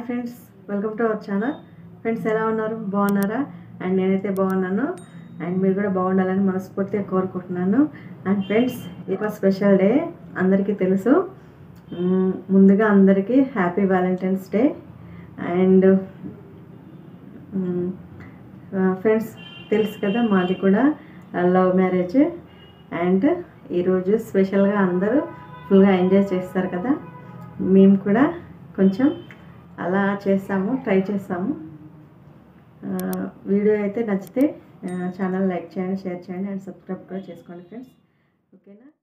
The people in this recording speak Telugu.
friends welcome to our channel friends ఎలా ఉన్నారు బాగున్నారా అండ్ నేనైతే బాగున్నాను అండ్ మీరు కూడా బాగుండాలని మనస్ఫూర్తిగా కోరుకుంటున్నాను అండ్ ఫ్రెండ్స్ ఇక స్పెషల్ డే అందరికీ తెలుసు మ్మ్, ముందుగా అందరికీ happy Valentine's day and friends తెలుసు కదా మాది కూడా లవ్ మ్యారేజ్ అండ్ ఈరోజు స్పెషల్గా అందరూ ఫుల్గా ఎంజాయ్ చేస్తారు కదా మేము కూడా కొంచెం అలా చేస్తాము ట్రై చేస్తాము ఆ, వీడియో అయితే నచ్చితే ఛానల్ లైక్ చేయండి షేర్ చేయండి అండ్ సబ్స్క్రైబ్ కూడా చేసుకోండి ఫ్రెండ్స్ ఓకేనా